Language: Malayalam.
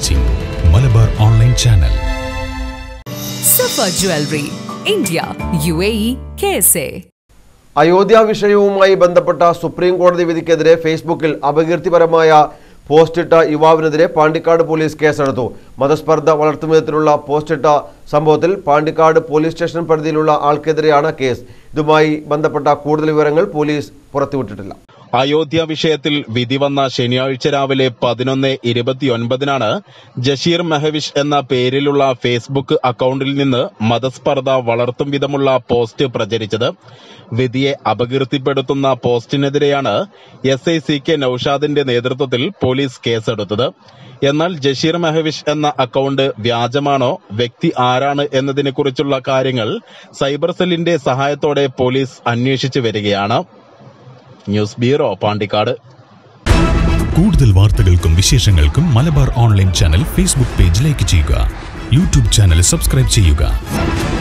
watching Malabar online channel Safa jewellery India U A E K S A Ayodhya വിഷയവുമായി ബന്ധപ്പെട്ട സുപ്രീം കോടതി വിധിക്കെതിരെ ഫേസ്ബുക്കിൽ അപകീർത്തിപരമായ പോസ്റ്റിട്ട യുവാവിനെതിരെ പാണ്ടിക്കാട് പോലീസ് കേസെടുത്തു മതസ്പർദ്ധ വളർത്തുവിധത്തിലുള്ള പോസ്റ്റിട്ട സംഭവത്തിൽ പാണ്ടിക്കാട് പോലീസ് സ്റ്റേഷൻ പരിധിയിലുള്ള ആൾക്കെതിരെയാണ് കേസ് ഇതുമായി ബന്ധപ്പെട്ട കൂടുതൽ വിവരങ്ങൾ പോലീസ് പുറത്തുവിട്ടിട്ടില്ല അയോധ്യ വിഷയത്തിൽ വിധി വന്ന ശനിയാഴ്ച രാവിലെ പതിനൊന്ന് ഇരുപത്തിയൊൻപതിനാണ് ജഷീർ മെഹവിഷ് എന്ന പേരിലുള്ള ഫേസ്ബുക്ക് അക്കൗണ്ടിൽ നിന്ന് മതസ്പർദ്ധ വളർത്തും വിധമുള്ള പോസ്റ്റ് പ്രചരിച്ചത് വിധിയെ അപകീർത്തിപ്പെടുത്തുന്ന പോസ്റ്റിനെതിരെയാണ് എസ് ഐ സി കെ നൌഷാദിന്റെ നേതൃത്വത്തിൽ പോലീസ് കേസെടുത്തത് എന്നാൽ ജഷീർ മെഹവിഷ് എന്ന അക്കൗണ്ട് വ്യാജമാണോ വ്യക്തി ആരാണ് എന്നതിനെക്കുറിച്ചുള്ള കാര്യങ്ങൾ സൈബർ സെല്ലിന്റെ സഹായത്തോടെ പോലീസ് അന്വേഷിച്ചു വരികയാണ് ന്യൂസ് ബ്യൂറോ പാണ്ടിക്കാട് കൂടുതൽ വാർത്തകൾക്കും വിശേഷങ്ങൾക്കും Malabar online channel Facebook page like ചെയ്യുക യൂട്യൂബ് ചാനൽ സബ്സ്ക്രൈബ് ചെയ്യുക